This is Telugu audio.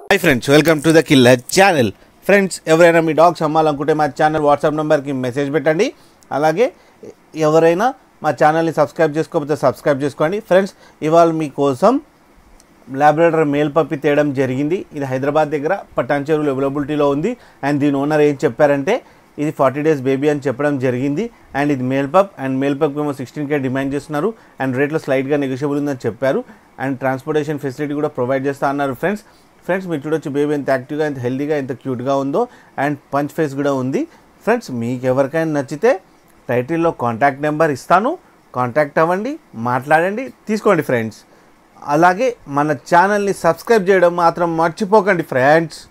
hi friends welcome to the killer channel friends ఎవరైనా మీ డాగ్స్ అమ్మాలనుకుంటే మా ఛానల్ వాట్సాప్ నెంబర్కి మెసేజ్ పెట్టండి అలాగే ఎవరైనా మా ఛానల్ని సబ్స్క్రైబ్ చేసుకోకపోతే సబ్స్క్రైబ్ చేసుకోండి ఫ్రెండ్స్ ఇవాళ మీకోసం లాబ్రేడర్ మేల్ పప్పి తేయడం జరిగింది ఇది హైదరాబాద్ దగ్గర పటాన్ చెరువులో అవైలబిలిటీలో ఉంది అండ్ దీని ఓనర్ ఏం చెప్పారంటే ఇది ఫార్టీ డేస్ బేబీ అని చెప్పడం జరిగింది అండ్ ఇది మేల్ పప్ అండ్ మేల్ పప్ ఏమో సిక్స్టీన్ కే డిమాండ్ చేస్తున్నారు అండ్ రేట్లో స్లైట్గా నెగోషియబుల్ ఉందని చెప్పారు అండ్ ట్రాన్స్పోర్టేషన్ ఫెసిలిటీ కూడా ప్రొవైడ్ చేస్తా అన్నారు ఫ్రెండ్స్ ఫ్రెండ్స్ మీరు చూడొచ్చు బేబీ ఎంత యాక్టివ్గా ఎంత హెల్తీగా ఎంత క్యూట్గా ఉందో అండ్ పంచ్ ఫేస్ కూడా ఉంది ఫ్రెండ్స్ మీకు ఎవరికైనా నచ్చితే టైటిల్లో కాంటాక్ట్ నెంబర్ ఇస్తాను కాంటాక్ట్ అవ్వండి మాట్లాడండి తీసుకోండి ఫ్రెండ్స్ అలాగే మన ఛానల్ని సబ్స్క్రైబ్ చేయడం మాత్రం మర్చిపోకండి ఫ్రెండ్స్